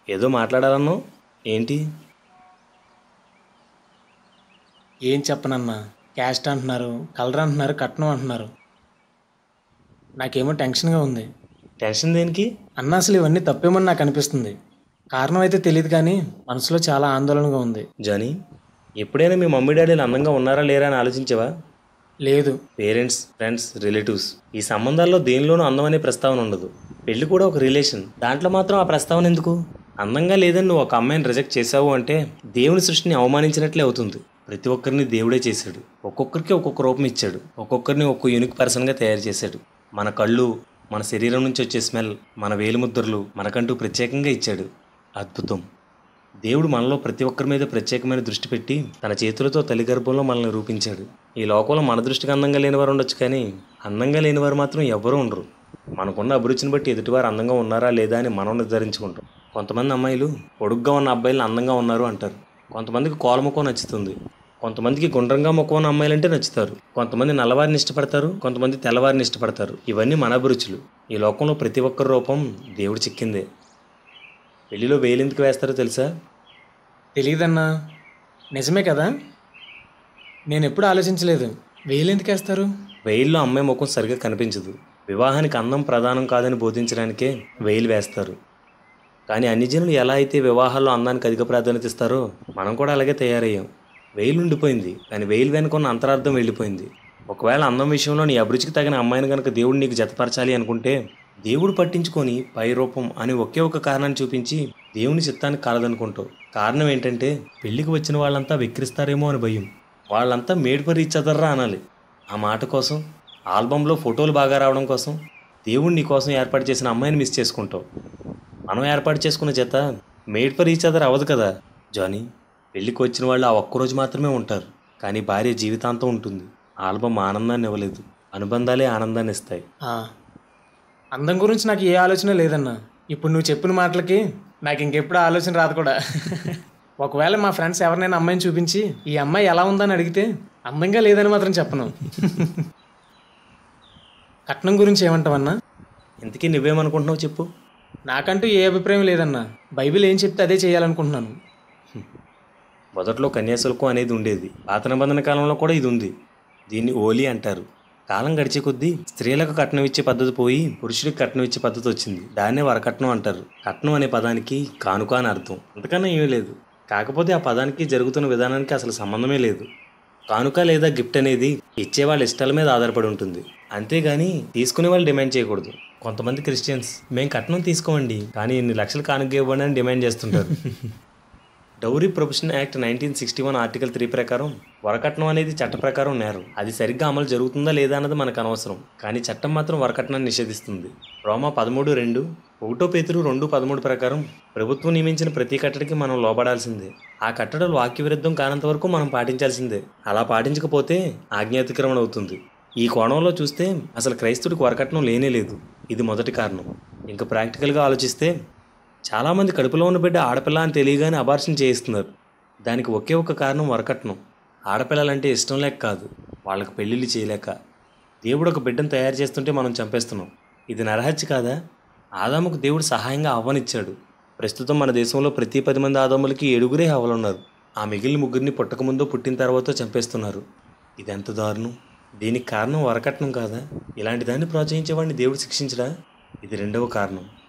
ఏదో మాట్లాడాలన్నావు ఏంటి ఏం చెప్పనన్నా క్యాస్ట్ అంటున్నారు కలర్ అంటున్నారు కట్నం అంటున్నారు నాకేమో టెన్షన్గా ఉంది టెన్షన్ దేనికి అన్న అసలు ఇవన్నీ తప్పేమని నాకు అనిపిస్తుంది కారణం అయితే తెలియదు కానీ మనసులో చాలా ఆందోళనగా ఉంది జానీ ఎప్పుడైనా మీ మమ్మీ డాడీలు అందంగా ఉన్నారా లేరా అని ఆలోచించావా లేదు పేరెంట్స్ ఫ్రెండ్స్ రిలేటివ్స్ ఈ సంబంధాల్లో దేనిలోనూ అందం అనే ప్రస్తావన ఉండదు పెళ్లి కూడా ఒక రిలేషన్ దాంట్లో మాత్రం ఆ ప్రస్తావన ఎందుకు అందంగా లేదని నువ్వు ఒక అమ్మాయిని రిజెక్ట్ చేసావు అంటే దేవుని సృష్టిని అవమానించినట్లే అవుతుంది ప్రతి ఒక్కరిని దేవుడే చేశాడు ఒక్కొక్కరికి ఒక్కొక్క రూపం ఇచ్చాడు ఒక్కొక్కరిని ఒక్కో యూనిక్ పర్సన్గా తయారు చేశాడు మన కళ్ళు మన శరీరం నుంచి వచ్చే స్మెల్ మన వేలిముద్రలు మనకంటూ ప్రత్యేకంగా ఇచ్చాడు అద్భుతం దేవుడు మనలో ప్రతి ఒక్కరి మీద ప్రత్యేకమైన దృష్టి పెట్టి తన చేతులతో తల్లి గర్భంలో మనల్ని రూపించాడు ఈ లోకంలో మన దృష్టికి అందంగా లేనివారు ఉండొచ్చు కానీ అందంగా లేనివారు మాత్రం ఎవ్వరూ ఉండరు మనకున్న అభిరుచిని బట్టి ఎదుటివారు అందంగా ఉన్నారా లేదా అని మనం నిర్ధారించుకుంటాం కొంతమంది అమ్మాయిలు పొడుగ్గా ఉన్న అబ్బాయిలు అందంగా ఉన్నారు అంటారు కొంతమందికి కోలముఖం నచ్చుతుంది కొంతమందికి గుండ్రంగా ముఖం ఉన్న అమ్మాయిలంటే నచ్చుతారు కొంతమంది నల్లవారిని ఇష్టపడతారు కొంతమంది తెల్లవారిని ఇష్టపడతారు ఇవన్నీ మన అభిరుచులు ఈ లోకంలో ప్రతి ఒక్కరి రూపం దేవుడు చిక్కిందే పెళ్లిలో వేలు ఎందుకు వేస్తారో తెలుసా తెలియదన్నా నిజమే కదా నేను ఎప్పుడు ఆలోచించలేదు వేలు ఎందుకు వేస్తారు వెయిల్లో అమ్మాయి ముఖం సరిగ్గా కనిపించదు వివాహానికి అందం ప్రధానం కాదని బోధించడానికే వెయిల్ వేస్తారు కానీ అన్ని జనులు ఎలా అయితే వివాహాల్లో అందానికి అధిక ప్రాధాన్యత ఇస్తారో మనం కూడా అలాగే తయారయ్యాం వెయిల్ ఉండిపోయింది కానీ వెయిల్ వెనుకున్న అంతరార్థం వెళ్ళిపోయింది ఒకవేళ అందం విషయంలో నీ అభిరుచికి తగిన అమ్మాయిని కనుక దేవుడు నీకు జతపరచాలి అనుకుంటే దేవుడు పట్టించుకొని పై రూపం అని ఒకే ఒక కారణాన్ని చూపించి దేవుని చిత్తానికి కాలదనుకుంటావు కారణం ఏంటంటే పెళ్లికి వచ్చిన వాళ్ళంతా విక్రిస్తారేమో అని భయం వాళ్ళంతా మేడ్ ఫర్ ఈచ్ అదర్రా అనాలి ఆ మాట కోసం ఆల్బంలో ఫోటోలు బాగా రావడం కోసం దేవుడు నీ కోసం ఏర్పాటు చేసిన అమ్మాయిని మిస్ చేసుకుంటావు మనం ఏర్పాటు చేసుకున్న జత మేడ్ ఫర్ ఈచ్ అదర్ అవ్వదు కదా జానీ పెళ్ళికి వచ్చిన వాళ్ళు ఆ ఒక్కరోజు మాత్రమే ఉంటారు కానీ భార్య జీవితాంతం ఉంటుంది ఆల్బమ్ ఆనందాన్ని ఇవ్వలేదు అనుబంధాలే ఆనందాన్ని ఇస్తాయి ఆ, అందం గురించి నాకు ఏ ఆలోచన లేదన్నా ఇప్పుడు నువ్వు చెప్పిన మాటలకి నాకు ఇంకెప్పుడు ఆలోచన రాదు కూడా ఒకవేళ మా ఫ్రెండ్స్ ఎవరినైనా అమ్మాయిని చూపించి ఈ అమ్మాయి ఎలా ఉందని అడిగితే అందంగా లేదని మాత్రం చెప్పను కట్నం గురించి ఏమంటావన్నా ఇంతకీ నువ్వేమనుకుంటున్నావు చెప్పు నాకంటూ ఏ అభిప్రాయం లేదన్నా బైబిల్ ఏం చెప్తే అదే చేయాలనుకుంటున్నాను మొదట్లో కన్యాశుల్కం అనేది ఉండేది పాత నిబంధన కాలంలో కూడా ఇది ఉంది దీన్ని ఓలి అంటారు కాలం గడిచే కొద్దీ స్త్రీలకు కట్నం ఇచ్చే పద్ధతి పోయి పురుషుడికి కట్నం ఇచ్చే పద్ధతి వచ్చింది దాన్నే వరకట్నం అంటారు కట్నం అనే పదానికి కానుక అని అర్థం అంతకన్నా ఏమీ లేదు కాకపోతే ఆ పదానికి జరుగుతున్న విధానానికి అసలు సంబంధమే లేదు కానుక లేదా గిఫ్ట్ అనేది ఇచ్చే వాళ్ళ ఇష్టాల మీద ఆధారపడి ఉంటుంది అంతేగాని తీసుకునే వాళ్ళు డిమాండ్ చేయకూడదు కొంతమంది క్రిస్టియన్స్ మేము కట్నం తీసుకోమండి కానీ ఇన్ని లక్షలు కానుక ఇవ్వండి అని డిమాండ్ చేస్తుంటారు dowry prohibition act nineteen sixty one article three ప్రకారం వరకట్నం అనేది చట్ట ప్రకారం నేరం అది సరిగ్గా అమలు జరుగుతుందా లేదా అన్నది మనకు అనవసరం కానీ చట్టం మాత్రం వరకట్నాన్ని నిషేధిస్తుంది రోమా పదమూడు రెండు ఒకటో పేతురు రెండు పదమూడు ప్రకారం ప్రభుత్వం నియమించిన ప్రతి కట్టడికి మనం లోబడాల్సిందే ఆ కట్టడలు వాక్య విరుద్ధం కానంత వరకు మనం పాటించాల్సిందే అలా పాటించకపోతే ఆజ్ఞాతిక్రమణ అవుతుంది ఈ కోణంలో చూస్తే అసలు క్రైస్తుడికి వరకట్నం లేనే లేదు ఇది మొదటి కారణం ఇంకా ప్రాక్టికల్గా ఆలోచిస్తే చాలామంది కడుపులో ఉన్న బిడ్డ ఆడపిల్ల అని తెలియగానే అబార్షన్ చేయిస్తున్నారు దానికి ఒకే ఒక కారణం వరకట్నం ఆడపిల్లలంటే ఇష్టం లేక కాదు వాళ్ళకి పెళ్ళిళ్ళు చేయలేక దేవుడు ఒక బిడ్డను తయారు చేస్తుంటే మనం చంపేస్తున్నాం ఇది నరహత్య కాదా ఆదాముకు దేవుడు సహాయంగా అవ్వనిచ్చాడు ప్రస్తుతం మన దేశంలో ప్రతి పది మంది ఆదాములకి ఏడుగురే హవలున్నారు ఆ మిగిలిన ముగ్గురిని పుట్టకముందో పుట్టిన తర్వాత చంపేస్తున్నారు ఇది ఎంత దారుణం దీనికి కారణం వరకట్నం కాదా ఇలాంటి దాన్ని ప్రోత్సహించేవాడిని దేవుడు శిక్షించడా ఇది రెండవ కారణం